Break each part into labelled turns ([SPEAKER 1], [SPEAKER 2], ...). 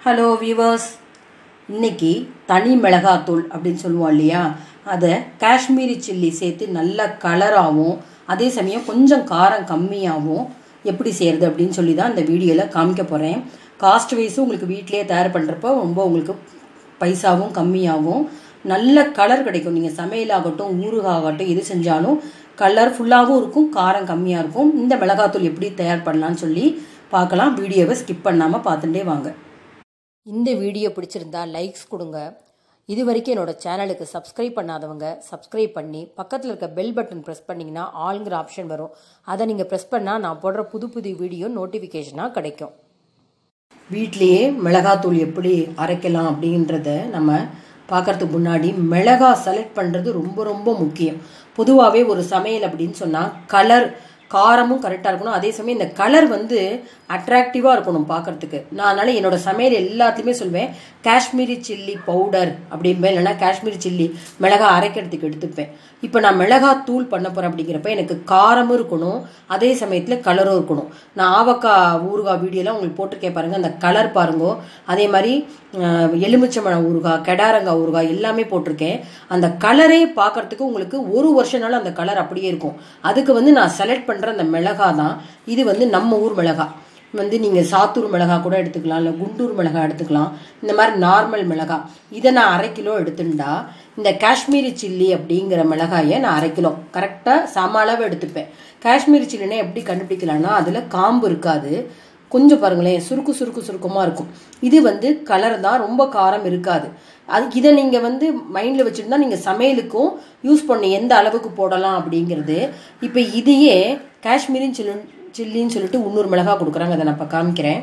[SPEAKER 1] hello viewers இன்னைக்கு தனி மிளகாத்தூள் அப்படின்னு சொல்லுவோம் இல்லையா அதை காஷ்மீரி சில்லி சேர்த்து நல்ல கலராகவும் அதே சமயம் கொஞ்சம் காரம் கம்மியாகவும் எப்படி செய்கிறது அப்படின்னு சொல்லி தான் இந்த வீடியோவில் காமிக்க போகிறேன் காஸ்ட் வைஸும் உங்களுக்கு வீட்டிலேயே தயார் பண்ணுறப்போ ரொம்ப உங்களுக்கு பைசாவும் கம்மியாகும் நல்ல கலர் கிடைக்கும் நீங்கள் சமையலாகட்டும் ஊறுகாகட்டும் எது செஞ்சாலும் கலர்ஃபுல்லாகவும் இருக்கும் காரம் கம்மியாக இருக்கும் இந்த மிளகாத்தூள் எப்படி தயார் பண்ணலாம்னு சொல்லி பார்க்கலாம் வீடியோவை ஸ்கிப் பண்ணாமல் பார்த்துட்டே வாங்க இந்த வீடியோ பிடிச்சிருந்தா லைக்ஸ் கொடுங்க இது வரைக்கும் என்னோட சேனலுக்கு சப்ஸ்கிரைப் பண்ணாதவங்க சப்ஸ்கிரைப் பண்ணி பக்கத்தில் இருக்க பெல் பட்டன் ப்ரெஸ் பண்ணிங்கன்னா ஆளுங்கிற ஆப்ஷன் வரும் அதை நீங்கள் ப்ரெஸ் பண்ணால் நான் போடுற புது புது வீடியோ நோட்டிஃபிகேஷனாக கிடைக்கும் வீட்லேயே மிளகாத்தூள் எப்படி அரைக்கலாம் அப்படின்றத நம்ம பார்க்கறதுக்கு முன்னாடி மிளகா செலக்ட் பண்ணுறது ரொம்ப ரொம்ப முக்கியம் பொதுவாகவே ஒரு சமையல் அப்படின்னு சொன்னால் கலர் காரமும் கரெக்டாக இருக்கணும் அதே சமயம் இந்த கலர் வந்து அட்ராக்டிவாக இருக்கணும் பார்க்கறதுக்கு நான் அதனால் என்னோட சமையல் எல்லாத்துலேயுமே சொல்வேன் காஷ்மீரி சில்லி பவுடர் அப்படிம்பேன் இல்லைன்னா காஷ்மீரி சில்லி மிளகா அரைக்கிறதுக்கு எடுத்துப்பேன் இப்போ நான் மிளகா தூள் பண்ண போகிறேன் அப்படிங்கிறப்ப எனக்கு காரமும் இருக்கணும் அதே சமயத்தில் கலரும் இருக்கணும் நான் ஆவக்காய் ஊறுகாய் வீடியோலாம் உங்களுக்கு போட்டிருக்கேன் பாருங்கள் அந்த கலர் பாருங்க அதே மாதிரி எலுமிச்சம்பழம் ஊறுகாய் கெடாரங்காய் ஊறுகாய் எல்லாமே போட்டிருக்கேன் அந்த கலரே பார்க்கறதுக்கு உங்களுக்கு ஒரு வருஷனாலும் அந்த கலர் அப்படியே இருக்கும் அதுக்கு வந்து நான் செலக்ட் பண்ணுற அந்த மிளகா தான் இது வந்து நம்ம ஊர் மிளகா வந்து நீங்கள் சாத்தூர் மிளகா கூட எடுத்துக்கலாம் இல்லை குண்டூர் மிளகா எடுத்துக்கலாம் இந்த மாதிரி நார்மல் மிளகா இதை நான் அரை கிலோ எடுத்துட்டா இந்த காஷ்மீரி சில்லி அப்படிங்கிற மிளகாயை நான் அரை கிலோ கரெக்டாக சம அளவு எடுத்துப்பேன் காஷ்மீரி சில்லினா எப்படி கண்டுபிடிக்கலாம்னா அதில் காம்பு இருக்காது கொஞ்சம் பாருங்களேன் சுருக்கு சுருக்கு சுருக்கமாக இருக்கும் இது வந்து கலர் தான் ரொம்ப காரம் இருக்காது அது இதை நீங்கள் வந்து மைண்டில் வச்சுருந்தா நீங்கள் சமையலுக்கும் யூஸ் பண்ண எந்த அளவுக்கு போடலாம் அப்படிங்கிறது இப்போ இதையே காஷ்மீரின்னு சொல்லி சில்லின்னு சொல்லிட்டு இன்னொரு மிளகா கொடுக்குறாங்க அதை நான் இப்போ காமிக்கிறேன்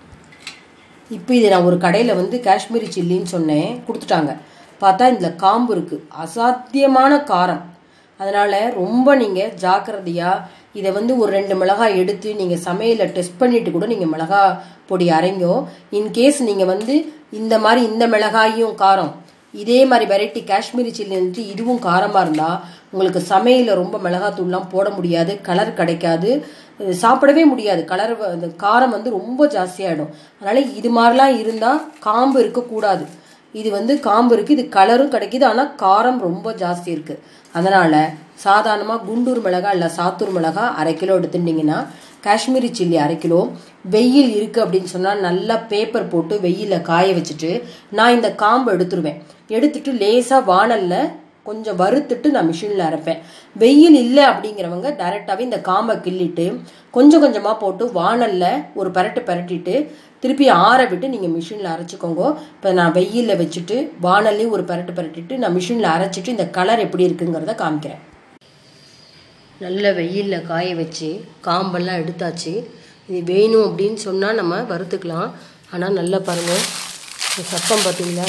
[SPEAKER 1] இப்போ இதை நான் ஒரு கடையில் வந்து காஷ்மீரி சில்லின்னு சொன்னேன் கொடுத்துட்டாங்க பார்த்தா இதில் காம்பு இருக்குது அசாத்தியமான காரம் அதனால் ரொம்ப நீங்கள் ஜாக்கிரதையாக இதை வந்து ஒரு ரெண்டு மிளகாய் எடுத்து நீங்கள் சமையலில் டெஸ்ட் பண்ணிட்டு கூட நீங்கள் மிளகா பொடி அரைங்கோ இன்கேஸ் நீங்கள் வந்து இந்த மாதிரி இந்த மிளகாயும் காரம் இதே மாதிரி வெரைட்டி காஷ்மீரி சில்லி வந்துட்டு இதுவும் காரமாக இருந்தால் உங்களுக்கு சமையலில் ரொம்ப மிளகாத்தூள்லாம் போட முடியாது கலர் கிடைக்காது சாப்பிடவே முடியாது கலர் அந்த காரம் வந்து ரொம்ப ஜாஸ்தியாகிடும் அதனால் இது மாதிரிலாம் இருந்தால் காம்பு இருக்கக்கூடாது இது வந்து காம்பு இருக்குது இது கலரும் கிடைக்கிது ஆனால் காரம் ரொம்ப ஜாஸ்தி இருக்குது அதனால் சாதாரணமாக குண்டூர் மிளகா இல்லை சாத்தூர் மிளகா அரை கிலோ எடுத்துட்டிங்கன்னா காஷ்மீரி சில்லி அரை கிலோ வெயில் இருக்குது அப்படின்னு சொன்னால் நல்லா பேப்பர் போட்டு வெயிலில் காய வச்சுட்டு நான் இந்த காம்பு எடுத்துருவேன் எடுத்துட்டு லேசாக வானலில் கொஞ்சம் வறுத்துட்டு நான் மிஷினில் அரைப்பேன் வெயில் இல்லை அப்படிங்கிறவங்க டைரெக்டாகவே இந்த காம்பை கிள்ளிட்டு கொஞ்சம் கொஞ்சமாக போட்டு வானலில் ஒரு பரட்டு பரட்டிட்டு திருப்பி ஆற விட்டு நீங்கள் மிஷினில் அரைச்சிக்கோங்க இப்போ நான் வெயிலில் வச்சுட்டு வானல்லையும் ஒரு பரட்டு பரட்டிட்டு நான் மிஷினில் அரைச்சிட்டு இந்த கலர் எப்படி இருக்குங்கிறத காமிக்கிறேன் நல்ல வெயிலில் காய வச்சு காம்பெல்லாம் எடுத்தாச்சு இது வேணும் அப்படின்னு சொன்னால் நம்ம வறுத்துக்கலாம் ஆனால் நல்லா பாருங்கள் இந்த சத்தம் பார்த்தீங்களா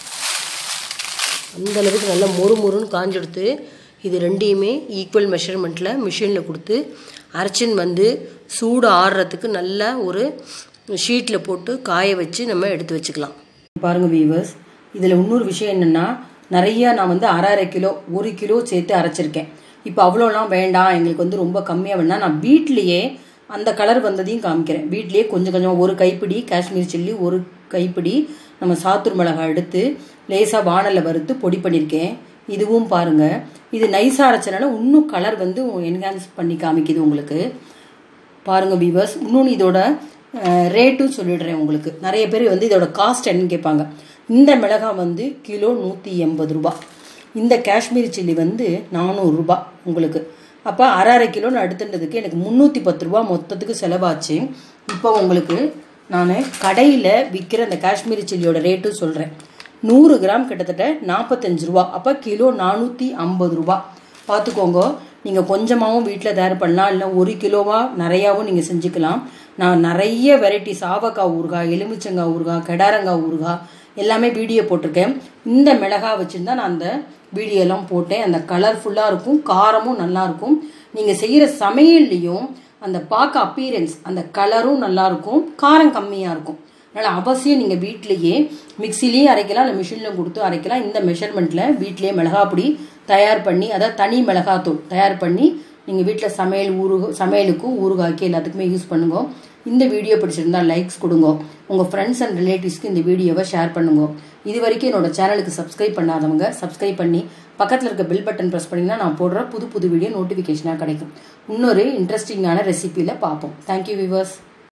[SPEAKER 1] அந்த அளவுக்கு நல்லா மொறு மொறுன்னு காஞ்செடுத்து இது ரெண்டையுமே ஈக்குவல் மெஷர்மெண்ட்டில் மிஷினில் கொடுத்து அரைச்சின் வந்து சூடு ஆடுறதுக்கு நல்லா ஒரு ஷீட்டில் போட்டு காய வச்சு நம்ம எடுத்து வச்சுக்கலாம் பாருங்கள் வீவர்ஸ் இதில் இன்னொரு விஷயம் என்னென்னா நிறையா நான் வந்து அரை அரை கிலோ ஒரு கிலோ சேர்த்து அரைச்சிருக்கேன் இப்போ அவ்வளோலாம் வேண்டாம் எங்களுக்கு வந்து ரொம்ப கம்மியாக வேணாம் நான் வீட்லேயே அந்த கலர் வந்ததையும் காமிக்கிறேன் வீட்லேயே கொஞ்சம் கொஞ்சம் ஒரு கைப்பிடி காஷ்மீர் சில்லி ஒரு கைப்பிடி நம்ம சாத்தூர் மிளகாய் எடுத்து லேசாக வானலில் வறுத்து பொடி பண்ணியிருக்கேன் இதுவும் பாருங்கள் இது நைஸாக அரைச்சனால இன்னும் கலர் வந்து என்ஹான்ஸ் பண்ணி காமிக்குது உங்களுக்கு பாருங்கள் வீவர்ஸ் இன்னொன்று இதோட ரேட்டும் சொல்லிடுறேன் உங்களுக்கு நிறைய பேர் வந்து இதோட காஸ்ட் என்னன்னு கேட்பாங்க இந்த மிளகாய் வந்து கிலோ நூற்றி எண்பது ரூபா இந்த காஷ்மீரி சில்லி வந்து நானூறுரூபா உங்களுக்கு அப்போ அரை அரை கிலோ நான் எடுத்துட்டதுக்கு எனக்கு முந்நூற்றி பத்து ரூபா மொத்தத்துக்கு செலவாச்சு இப்போ உங்களுக்கு நான் கடையில் விற்கிற அந்த காஷ்மீரி சில்லியோட ரேட்டும் சொல்கிறேன் நூறு கிராம் கிட்டத்தட்ட நாற்பத்தஞ்சு ரூபா அப்போ கிலோ நானூற்றி ஐம்பது ரூபா பார்த்துக்கோங்க நீங்கள் கொஞ்சமாகவும் வீட்டில் தயார் பண்ணலாம் இல்லை ஒரு கிலோவாக நிறையாவும் நீங்கள் செஞ்சுக்கலாம் நான் நிறைய வெரைட்டிஸ் ஆவக்காய் ஊறுகாய் எலுமிச்சங்காய் ஊறுகாய் கெடாரங்காய் ஊறுகாய் எல்லாமே வீடியோ போட்டிருக்கேன் இந்த மிளகா வச்சுருந்தா நான் அந்த வீடியோலாம் போட்டேன் அந்த கலர்ஃபுல்லாக இருக்கும் காரமும் நல்லாயிருக்கும் நீங்கள் செய்கிற சமையல்லையும் அந்த பார்க்க அப்பீரன்ஸ் அந்த கலரும் நல்லாயிருக்கும் காரம் கம்மியாக இருக்கும் அதனால் அவசியம் நீங்கள் வீட்லேயே மிக்சிலேயும் அரைக்கலாம் இல்லை மிஷினில் கொடுத்து அரைக்கலாம் இந்த மெஷர்மெண்ட்டில் வீட்லேயே மிளகாப்பொடி தயார் பண்ணி அதாவது தனி மிளகாத்தூள் தயார் பண்ணி நீங்கள் வீட்டில் சமையல் ஊறு சமையலுக்கும் ஊறுகாய்க்கு எல்லாத்துக்குமே யூஸ் பண்ணுங்க இந்த வீடியோ பிடிச்சிருந்தா லைக்ஸ் கொடுங்க உங்கள் ஃப்ரெண்ட்ஸ் அண்ட் ரிலேட்டிவ்ஸ்க்கு இந்த வீடியோவை ஷேர் பண்ணுங்க இது வரைக்கும் என்னோட சேனலுக்கு சப்ஸ்கிரைப் பண்ணாதவங்க சப்ஸ்கிரைப் பண்ணி பக்கத்தில் இருக்க பெல் பட்டன் ப்ரெஸ் பண்ணிங்கன்னா நான் போடுற புது புது வீடியோ நோட்டிஃபிகேஷனாக கிடைக்கும் இன்னொரு இன்ட்ரெஸ்டிங்கான ரெசிபியில் பார்ப்போம் தேங்க்யூ விவர்ஸ்